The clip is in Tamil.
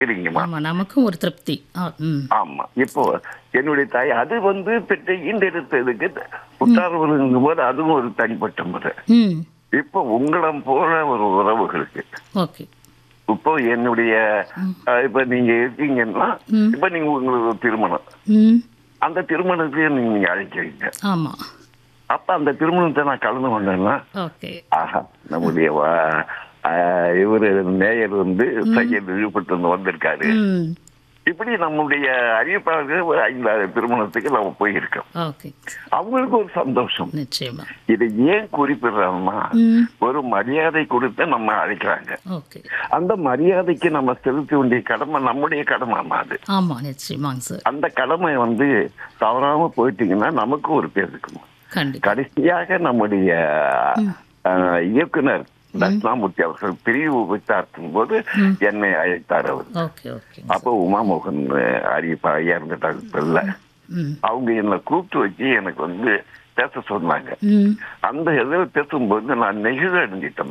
சரிங்கம்மா ஆமா நமக்கும் ஒரு திருப்தி ஆ, ம் ஆமா இப்போ என்னுடைய தாய் அது வந்து பெற்ற ஈண்டெடுத்ததுக்கு உற்றார்வருங்கும் போது அதுவும் ஒரு தனிப்பட்ட முறை ம் இப்போ உங்களை போல ஒரு உறவுகளுக்கு ஓகே இப்போ என்னுடைய அஹ், இப்ப நீங்க இருக்கீங்கன்னா ம். இப்ப நீங்க உங்களுக்கு ஒரு திருமணம் ம் அந்த திருமணத்தையும் நீங்க நீங்க அழைக்கிறீங்க ஆமா அப்ப அந்த திருமணத்தை நான் கலந்து கொண்டேன்னா ஓகே ஆஹா நம்முடைய வா- ஆஹ், இவரு நேயர் வந்து சையத் விழுப்புரத்துல இருந்து வந்திருக்காரு ம் இப்படி நம்முடைய அறிவிப்பாளர்கள் ஒரு ஐந்தாறு திருமணத்துக்கு நம்ம போயிருக்கோம் ஓகே அவங்களுக்கு ஒரு சந்தோஷம் நிச்சயமா இதை ஏன் குறிப்பிடுறாங்கன்னா ம் ஒரு மரியாதை கொடுத்து நம்ம அழைக்கிறாங்க ஓகே அந்த மரியாதைக்கு நம்ம செலுத்த வேண்டிய கடமை நம்முடைய கடமை அது ஆமா நிச்சயமாங்க சார் அந்த கடமை வந்து தவறாம போயிட்டீங்கன்னா நமக்கு ஒரு பேர் இருக்கும் கண்டிப்பா கடைசியாக நம்முடைய ஆஹ், இயக்குனர் தட்சிணாமூர்த்தி அவர்கள் பிரிவு விசாரிக்கும் போது என்னை அழைத்தார் அவர் ஓகே ஓகே அப்போ உமாமோகன் அறிவிப்பா இறந்துட்டாங்க ம் அவங்க என்னை கூப்பிட்டு வச்சு எனக்கு வந்து பேச சொன்னாங்க ம் அந்த இதில் பேசும்போது நான் நெகிழ அடைஞ்சிட்டேன்